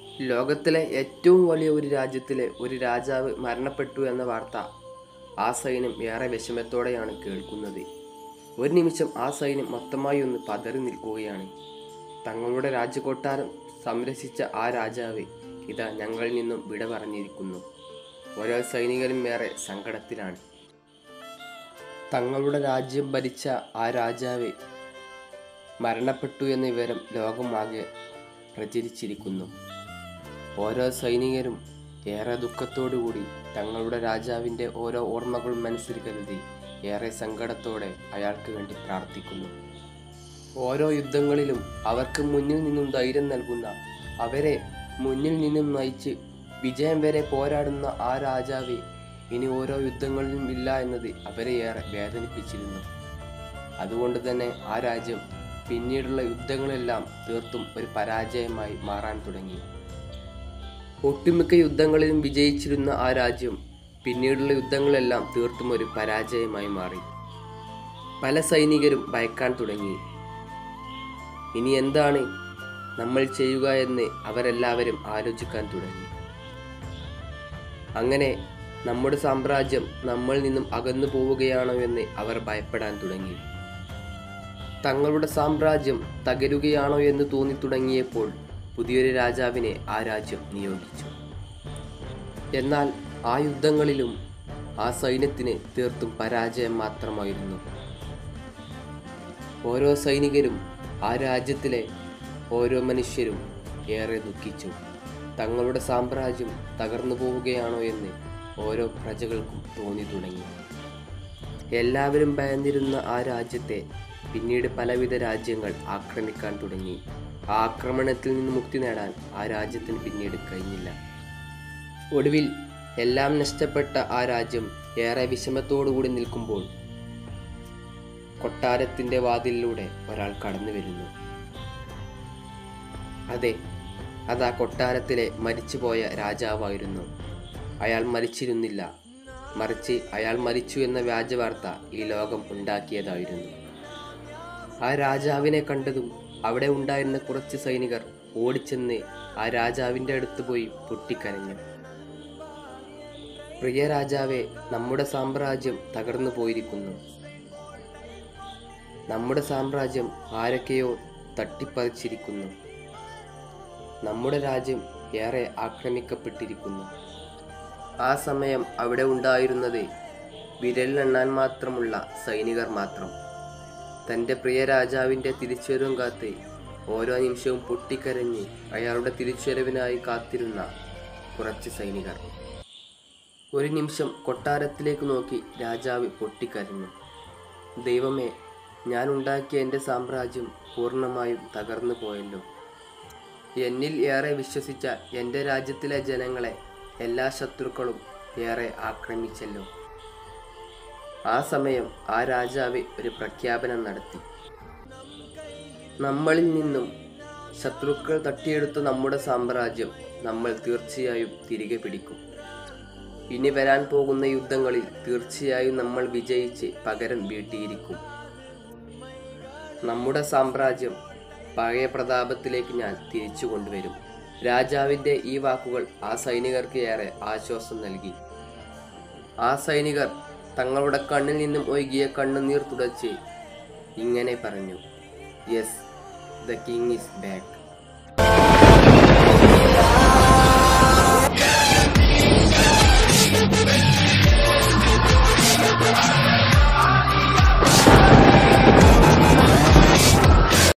ലോകത്തിലെ ഏറ്റവും വലിയ ഒരു രാജ്യത്തിലെ ഒരു രാജാവ് മരണപ്പെട്ടു എന്ന വാർത്ത ആ സൈന്യം ഏറെ വിഷമത്തോടെയാണ് കേൾക്കുന്നത് ഒരു നിമിഷം ആ സൈന്യം മൊത്തമായി ഒന്ന് പതറി നിൽക്കുകയാണ് തങ്ങളുടെ രാജകൊട്ടാരം സംരക്ഷിച്ച ആ രാജാവ് ഇതാ ഞങ്ങളിൽ നിന്നും വിട പറഞ്ഞിരിക്കുന്നു ഓരോ സൈനികരും ഏറെ സങ്കടത്തിലാണ് തങ്ങളുടെ രാജ്യം ഭരിച്ച ആ രാജാവ് മരണപ്പെട്ടു എന്ന വിവരം ലോകമാകെ പ്രചരിച്ചിരിക്കുന്നു ഓരോ സൈനികരും ഏറെ ദുഃഖത്തോടുകൂടി തങ്ങളുടെ രാജാവിൻ്റെ ഓരോ ഓർമ്മകളും മനസ്സിൽ കരുതി ഏറെ സങ്കടത്തോടെ അയാൾക്ക് വേണ്ടി പ്രാർത്ഥിക്കുന്നു ഓരോ യുദ്ധങ്ങളിലും അവർക്ക് മുന്നിൽ നിന്നും ധൈര്യം നൽകുന്ന അവരെ മുന്നിൽ നിന്നും നയിച്ച് വിജയം വരെ പോരാടുന്ന ആ രാജാവ് ഇനി ഓരോ യുദ്ധങ്ങളിലും ഇല്ല എന്നത് അവരെ ഏറെ വേദനിപ്പിച്ചിരുന്നു അതുകൊണ്ട് തന്നെ ആ രാജ്യം പിന്നീടുള്ള യുദ്ധങ്ങളെല്ലാം തീർത്തും ഒരു പരാജയമായി മാറാൻ തുടങ്ങി ഒട്ടുമിക്ക യുദ്ധങ്ങളിലും വിജയിച്ചിരുന്ന ആ രാജ്യം പിന്നീടുള്ള യുദ്ധങ്ങളെല്ലാം തീർത്തും ഒരു പരാജയമായി മാറി പല സൈനികരും ഭയക്കാൻ തുടങ്ങി ഇനി എന്താണ് നമ്മൾ ചെയ്യുക എന്ന് അവരെല്ലാവരും ആലോചിക്കാൻ തുടങ്ങി അങ്ങനെ നമ്മുടെ സാമ്രാജ്യം നമ്മളിൽ നിന്നും അകന്നു പോവുകയാണോ എന്ന് അവർ ഭയപ്പെടാൻ തുടങ്ങി തങ്ങളുടെ സാമ്രാജ്യം തകരുകയാണോ എന്ന് തോന്നി തുടങ്ങിയപ്പോൾ പുതിയൊരു രാജാവിനെ ആ രാജ്യം നിയോഗിച്ചു എന്നാൽ ആ യുദ്ധങ്ങളിലും ആ സൈന്യത്തിന് തീർത്തും പരാജയം മാത്രമായിരുന്നു ഓരോ സൈനികരും ആ രാജ്യത്തിലെ ഓരോ മനുഷ്യരും ഏറെ ദുഃഖിച്ചു തങ്ങളുടെ സാമ്രാജ്യം തകർന്നു പോവുകയാണോ എന്ന് ഓരോ പ്രജകൾക്കും തോന്നി തുടങ്ങി എല്ലാവരും ഭയന്നിരുന്ന ആ രാജ്യത്തെ പിന്നീട് പലവിധ രാജ്യങ്ങൾ ആക്രമിക്കാൻ തുടങ്ങി ആ ആക്രമണത്തിൽ നിന്ന് മുക്തി നേടാൻ ആ രാജ്യത്തിന് പിന്നീട് കഴിഞ്ഞില്ല ഒടുവിൽ എല്ലാം നഷ്ടപ്പെട്ട ആ രാജ്യം ഏറെ വിഷമത്തോടുകൂടി നിൽക്കുമ്പോൾ കൊട്ടാരത്തിന്റെ വാതിലിലൂടെ ഒരാൾ കടന്നു വരുന്നു അതെ അത് ആ കൊട്ടാരത്തിലെ മരിച്ചുപോയ രാജാവായിരുന്നു അയാൾ മരിച്ചിരുന്നില്ല മറിച്ച് അയാൾ മരിച്ചു എന്ന വ്യാജവാർത്ത ഈ ലോകം ഉണ്ടാക്കിയതായിരുന്നു ആ രാജാവിനെ കണ്ടതും അവിടെ ഉണ്ടായിരുന്ന കുറച്ച് സൈനികർ ഓടിച്ചെന്ന് ആ രാജാവിൻ്റെ അടുത്ത് പോയി പൊട്ടിക്കരഞ്ഞു പ്രിയ രാജാവെ നമ്മുടെ സാമ്രാജ്യം തകർന്നു പോയിരിക്കുന്നു നമ്മുടെ സാമ്രാജ്യം ആരൊക്കെയോ തട്ടിപ്പറിച്ചിരിക്കുന്നു നമ്മുടെ രാജ്യം ഏറെ ആക്രമിക്കപ്പെട്ടിരിക്കുന്നു ആ സമയം അവിടെ ഉണ്ടായിരുന്നത് വിരലിലെണ്ണാൻ മാത്രമുള്ള സൈനികർ മാത്രം തൻ്റെ പ്രിയ രാജാവിൻ്റെ തിരിച്ചുവരവും കാത്ത് ഓരോ നിമിഷവും പൊട്ടിക്കരഞ്ഞ് അയാളുടെ തിരിച്ചുവരവിനായി കാത്തിരുന്ന കുറച്ച് സൈനികർ ഒരു നിമിഷം കൊട്ടാരത്തിലേക്ക് നോക്കി രാജാവ് പൊട്ടിക്കരഞ്ഞു ദൈവമേ ഞാൻ ഉണ്ടാക്കിയ എൻ്റെ സാമ്രാജ്യം പൂർണ്ണമായും തകർന്നു പോയല്ലോ എന്നിൽ ഏറെ വിശ്വസിച്ച എൻ്റെ രാജ്യത്തിലെ ജനങ്ങളെ എല്ലാ ശത്രുക്കളും ഏറെ ആക്രമിച്ചല്ലോ ആ സമയം ആ രാജാവ് ഒരു പ്രഖ്യാപനം നടത്തി നമ്മളിൽ നിന്നും ശത്രുക്കൾ തട്ടിയെടുത്ത നമ്മുടെ സാമ്രാജ്യം നമ്മൾ തീർച്ചയായും തിരികെ പിടിക്കും ഇനി വരാൻ പോകുന്ന യുദ്ധങ്ങളിൽ തീർച്ചയായും നമ്മൾ വിജയിച്ച് പകരം വീട്ടിയിരിക്കും നമ്മുടെ സാമ്രാജ്യം പഴയ പ്രതാപത്തിലേക്ക് ഞാൻ തിരിച്ചു കൊണ്ടുവരും രാജാവിൻ്റെ ഈ വാക്കുകൾ ആ സൈനികർക്ക് ഏറെ ആശ്വാസം നൽകി ആ സൈനികർ തങ്ങളുടെ കണ്ണിൽ നിന്നും ഒഴുകിയ കണ്ണുനീർ തുടച്ച് ഇങ്ങനെ പറഞ്ഞു yes the king is back